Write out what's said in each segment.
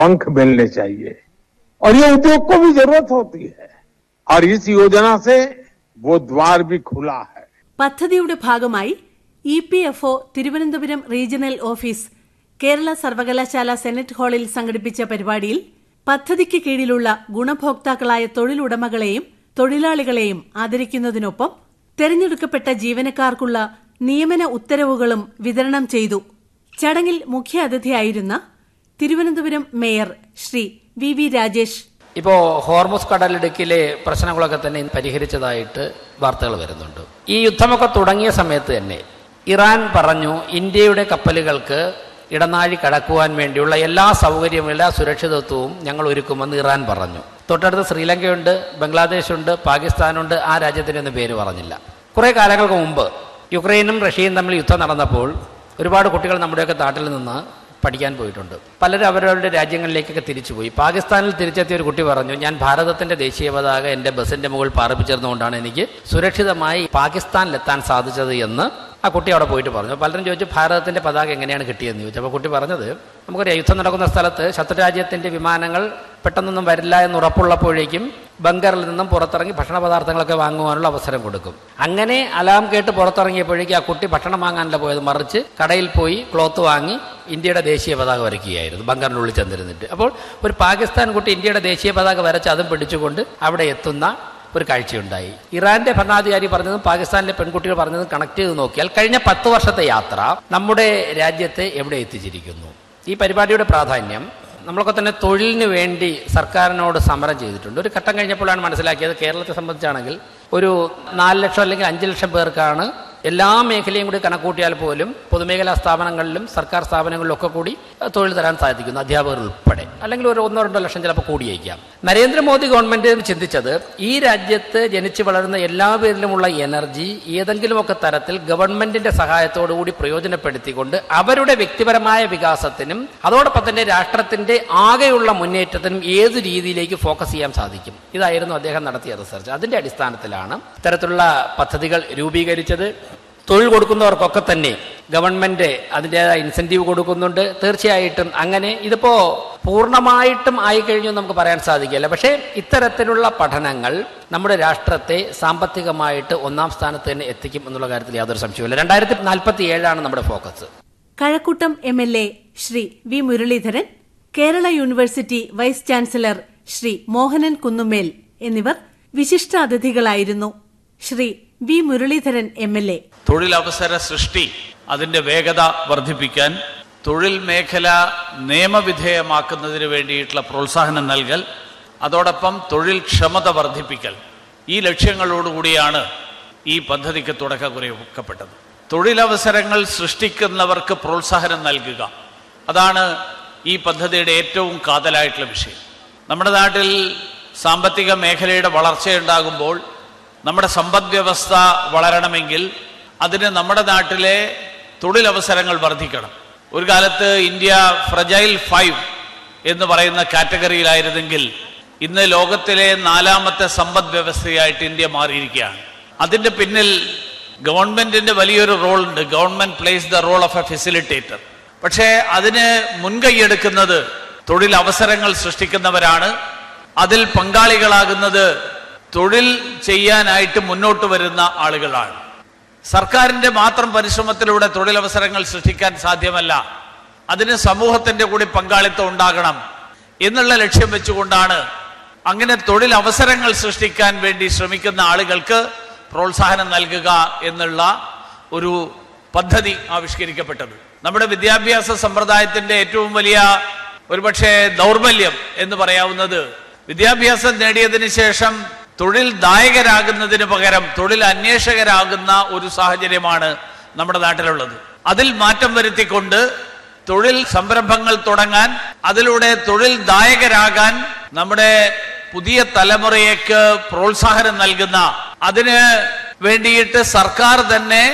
पंख मिलने चाहिए और ये उद्योग को भी जरूरत होती है और इस योजना से वो द्वार भी खुला है പദ്ധതിയുടെ ഭാഗമായി E P F O Thiruvananthapuram regional office Kerala സർവകലാശാല സെനറ്റ് ഹാളിൽ സംഘടിപ്പിച്ച പരിപാടിയിൽ പദ്ധതിക്ക് കീഴിലുള്ള ഗുണഭോക്താക്കളായ തൊഴിലുടമകളെയും തൊഴിലാളികളെയും ആദരിക്കുന്നതിനൊപ്പം തെരഞ്ഞെടുക്കപ്പെട്ട ജീവനക്കാർക്കുള്ള നിയമന ഉത്തരവുകളും വിതരണം ചെയ്തു ചടങ്ങിൽ മുഖ്യാതിഥിയായിരുന്ന Thiruvananthapuram mayor Sri V V Rajesh ഇപ്പോൾ ഹോർമുസ് കടലിടുക്കിലെ പ്രശ്നങ്ങളൊക്കെ തന്നെ പരിഹരിച്ചതായിട്ട് വാർത്തകൾ വരുന്നുണ്ട് ഈ യുദ്ധമൊക്കെ തുടങ്ങിയ സമയത്ത് തന്നെ ഇറാൻ പറഞ്ഞു ഇന്ത്യയുടെ കപ്പലുകൾക്ക് ഇടനാഴി കടക്കുവാൻ വേണ്ടിയുള്ള എല്ലാ സൗകര്യവും എല്ലാ സുരക്ഷിതത്വവും ഞങ്ങൾ ഒരുക്കുമെന്ന് ഇറാൻ പറഞ്ഞു തൊട്ടടുത്ത് ശ്രീലങ്കയുണ്ട് ബംഗ്ലാദേശുണ്ട് പാകിസ്ഥാനുണ്ട് ആ രാജ്യത്തിൻ്റെ ഒന്നും പേര് പറഞ്ഞില്ല കുറേ കാലങ്ങൾക്ക് മുമ്പ് യുക്രൈനും റഷ്യയും തമ്മിൽ യുദ്ധം നടന്നപ്പോൾ ഒരുപാട് കുട്ടികൾ നമ്മുടെയൊക്കെ നാട്ടിൽ നിന്ന് പഠിക്കാൻ പോയിട്ടുണ്ട് പലരും അവരവരുടെ രാജ്യങ്ങളിലേക്കൊക്കെ തിരിച്ചുപോയി പാകിസ്ഥാനിൽ തിരിച്ചെത്തിയ ഒരു കുട്ടി പറഞ്ഞു ഞാൻ ഭാരതത്തിന്റെ ദേശീയ പതാക എന്റെ ബസിന്റെ മുകളിൽ പാർപ്പിച്ചിരുന്നുകൊണ്ടാണ് എനിക്ക് സുരക്ഷിതമായി പാകിസ്ഥാനിലെത്താൻ സാധിച്ചത് എന്ന് ആ കുട്ടി അവിടെ പോയിട്ട് പറഞ്ഞു പലരും ചോദിച്ചു ഭാരതത്തിന്റെ പതാക എങ്ങനെയാണ് കിട്ടിയെന്ന് ചോദിച്ചു അപ്പോൾ കുട്ടി പറഞ്ഞത് നമുക്കറിയാം യുദ്ധം നടക്കുന്ന സ്ഥലത്ത് ശത്രുരാജ്യത്തിന്റെ വിമാനങ്ങൾ പെട്ടെന്നൊന്നും വരില്ല എന്ന് ഉറപ്പുള്ളപ്പോഴേക്കും ബങ്കറിൽ നിന്നും പുറത്തിറങ്ങി ഭക്ഷണ പദാർത്ഥങ്ങളൊക്കെ വാങ്ങുവാനുള്ള അവസരം കൊടുക്കും അങ്ങനെ അലാം കേട്ട് പുറത്തിറങ്ങിയപ്പോഴേക്കും ആ കുട്ടി ഭക്ഷണം വാങ്ങാനല്ല പോയത് മറിച്ച് കടയിൽ പോയി ക്ലോത്ത് വാങ്ങി ഇന്ത്യയുടെ ദേശീയ പതാക വരയ്ക്കുകയായിരുന്നു ബങ്കറിനുള്ളിൽ ചെന്നിരുന്നിട്ട് അപ്പോൾ ഒരു പാകിസ്ഥാൻ കുട്ടി ഇന്ത്യയുടെ ദേശീയ പതാക വരച്ച് അതും പിടിച്ചുകൊണ്ട് അവിടെ എത്തുന്ന ഒരു കാഴ്ചയുണ്ടായി ഇറാന്റെ ഭരണാധികാരി പറഞ്ഞതും പാകിസ്ഥാനിലെ പെൺകുട്ടികൾ പറഞ്ഞതും കണക്ട് ചെയ്ത് നോക്കിയാൽ കഴിഞ്ഞ പത്ത് വർഷത്തെ യാത്ര നമ്മുടെ രാജ്യത്തെ എവിടെ എത്തിച്ചിരിക്കുന്നു ഈ പരിപാടിയുടെ പ്രാധാന്യം നമ്മളൊക്കെ തന്നെ തൊഴിലിന് വേണ്ടി സർക്കാരിനോട് സമരം ചെയ്തിട്ടുണ്ട് ഒരു ഘട്ടം കഴിഞ്ഞപ്പോഴാണ് മനസ്സിലാക്കിയത് കേരളത്തെ സംബന്ധിച്ചാണെങ്കിൽ ഒരു നാല് ലക്ഷം അല്ലെങ്കിൽ അഞ്ച് ലക്ഷം പേർക്കാണ് എല്ലാ മേഖലയും കൂടി കണക്കൂട്ടിയാൽ പോലും പൊതുമേഖലാ സ്ഥാപനങ്ങളിലും സർക്കാർ സ്ഥാപനങ്ങളിലും ഒക്കെ കൂടി തൊഴിൽ തരാൻ സാധിക്കുന്നു അധ്യാപകർ ഉൾപ്പെടെ അല്ലെങ്കിൽ ഒരു ഒന്നോ രണ്ടോ ലക്ഷം ചിലപ്പോൾ കൂടിയേക്കാം നരേന്ദ്രമോദി ഗവൺമെന്റ് ചിന്തിച്ചത് ഈ രാജ്യത്ത് ജനിച്ചു വളരുന്ന എല്ലാവരിലുമുള്ള എനർജി ഏതെങ്കിലുമൊക്കെ തരത്തിൽ ഗവൺമെന്റിന്റെ സഹായത്തോടുകൂടി പ്രയോജനപ്പെടുത്തിക്കൊണ്ട് അവരുടെ വ്യക്തിപരമായ വികാസത്തിനും അതോടൊപ്പം തന്നെ രാഷ്ട്രത്തിന്റെ ആകെയുള്ള മുന്നേറ്റത്തിനും ഏത് രീതിയിലേക്ക് ഫോക്കസ് ചെയ്യാൻ സാധിക്കും ഇതായിരുന്നു അദ്ദേഹം നടത്തിയ റിസർച്ച് അതിന്റെ അടിസ്ഥാനത്തിലാണ് ഇത്തരത്തിലുള്ള പദ്ധതികൾ രൂപീകരിച്ചത് തൊഴിൽ കൊടുക്കുന്നവർക്കൊക്കെ തന്നെ ഗവൺമെന്റ് അതിൻ്റെതായ ഇൻസെന്റീവ് കൊടുക്കുന്നുണ്ട് തീർച്ചയായിട്ടും അങ്ങനെ ഇതിപ്പോ പൂർണ്ണമായിട്ടും ആയിക്കഴിഞ്ഞു എന്ന് നമുക്ക് പറയാൻ സാധിക്കില്ല പക്ഷേ ഇത്തരത്തിലുള്ള പഠനങ്ങൾ നമ്മുടെ രാഷ്ട്രത്തെ സാമ്പത്തികമായിട്ട് ഒന്നാം സ്ഥാനത്ത് തന്നെ എത്തിക്കും എന്നുള്ള കാര്യത്തിൽ യാതൊരു സംശയവുമില്ല രണ്ടായിരത്തി നാൽപ്പത്തി ഏഴാണ് നമ്മുടെ focus Kazhakkoottam M L A Sri V Muraleedharan Kerala university vice chancellor Sri Mohanan Kunnummel എന്നിവർ വിശിഷ്ടാതിഥികളായിരുന്നു Sri V Muraleedharan M L A തൊഴിലവസര സൃഷ്ടി അതിന്റെ വേഗത വർദ്ധിപ്പിക്കാൻ തൊഴിൽ മേഖല നിയമവിധേയമാക്കുന്നതിന് വേണ്ടിയിട്ടുള്ള പ്രോത്സാഹനം നൽകൽ അതോടൊപ്പം തൊഴിൽ ക്ഷമത വർദ്ധിപ്പിക്കൽ ഈ ലക്ഷ്യങ്ങളോടുകൂടിയാണ് ഈ പദ്ധതിക്ക് തുടക്കം കുറിക്കപ്പെട്ടത് തൊഴിലവസരങ്ങൾ സൃഷ്ടിക്കുന്നവർക്ക് പ്രോത്സാഹനം നൽകുക അതാണ് ഈ പദ്ധതിയുടെ ഏറ്റവും കാതലായിട്ടുള്ള വിഷയം നമ്മുടെ നാട്ടിൽ സാമ്പത്തിക മേഖലയുടെ വളർച്ചയുണ്ടാകുമ്പോൾ നമ്മുടെ സമ്പദ് വ്യവസ്ഥ വളരണമെങ്കിൽ അതിന് നമ്മുടെ നാട്ടിലെ തൊഴിലവസരങ്ങൾ വർദ്ധിക്കണം ഒരു കാലത്ത് ഇന്ത്യ ഫ്രജൈൽ ഫൈവ് എന്ന് പറയുന്ന കാറ്റഗറിയിലായിരുന്നെങ്കിൽ ഇന്ന് ലോകത്തിലെ നാലാമത്തെ സമ്പദ് വ്യവസ്ഥയായിട്ട് ഇന്ത്യ മാറിയിരിക്കുകയാണ് അതിന്റെ പിന്നിൽ ഗവൺമെന്റിന്റെ വലിയൊരു റോൾ ഉണ്ട് government plays the role of a facilitator പക്ഷേ അതിന് മുൻകൈയെടുക്കുന്നത് തൊഴിലവസരങ്ങൾ സൃഷ്ടിക്കുന്നവരാണ് അതിൽ പങ്കാളികളാകുന്നത് തൊഴിൽ ചെയ്യാനായിട്ട് മുന്നോട്ട് വരുന്ന ആളുകളാണ് സർക്കാരിന്റെ മാത്രം പരിശ്രമത്തിലൂടെ തൊഴിലവസരങ്ങൾ സൃഷ്ടിക്കാൻ സാധ്യമല്ല അതിന് സമൂഹത്തിന്റെ കൂടി പങ്കാളിത്തം ഉണ്ടാകണം എന്നുള്ള ലക്ഷ്യം വെച്ചുകൊണ്ടാണ് അങ്ങനെ തൊഴിലവസരങ്ങൾ സൃഷ്ടിക്കാൻ വേണ്ടി ശ്രമിക്കുന്ന ആളുകൾക്ക് പ്രോത്സാഹനം നൽകുക എന്നുള്ള ഒരു പദ്ധതി ആവിഷ്കരിക്കപ്പെട്ടത് നമ്മുടെ വിദ്യാഭ്യാസ സമ്പ്രദായത്തിന്റെ ഏറ്റവും വലിയ ഒരുപക്ഷെ ദൗർബല്യം എന്ന് പറയാവുന്നത് വിദ്യാഭ്യാസം നേടിയതിനു ശേഷം തൊഴിൽ ദായകരാകുന്നതിന് പകരം തൊഴിൽ അന്വേഷകരാകുന്ന ഒരു സാഹചര്യമാണ് നമ്മുടെ നാട്ടിലുള്ളത് അതിൽ മാറ്റം വരുത്തിക്കൊണ്ട് തൊഴിൽ സംരംഭങ്ങൾ തുടങ്ങാൻ അതിലൂടെ തൊഴിൽ ദായകരാകാൻ നമ്മുടെ പുതിയ തലമുറയ്ക്ക് പ്രോത്സാഹനം നൽകുന്ന അതിന് വേണ്ടിയിട്ട് സർക്കാർ തന്നെ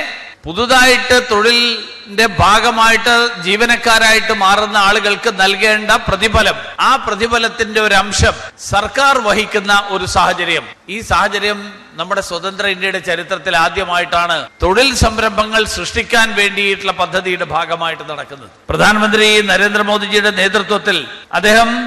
പുതുതായിട്ട് തൊഴിലിന്റെ ഭാഗമായിട്ട് ജീവനക്കാരായിട്ട് മാറുന്ന ആളുകൾക്ക് നൽകേണ്ട പ്രതിഫലം ആ പ്രതിഫലത്തിന്റെ ഒരു അംശം സർക്കാർ വഹിക്കുന്ന ഒരു സാഹചര്യം ഈ സാഹചര്യം നമ്മുടെ സ്വതന്ത്ര ഇന്ത്യയുടെ ചരിത്രത്തിൽ ആദ്യമായിട്ടാണ് തൊഴിൽ സംരംഭങ്ങൾ സൃഷ്ടിക്കാൻ വേണ്ടിയിട്ടുള്ള പദ്ധതിയുടെ ഭാഗമായിട്ട് നടക്കുന്നത് പ്രധാനമന്ത്രി നരേന്ദ്രമോദിജിയുടെ നേതൃത്വത്തിൽ അദ്ദേഹം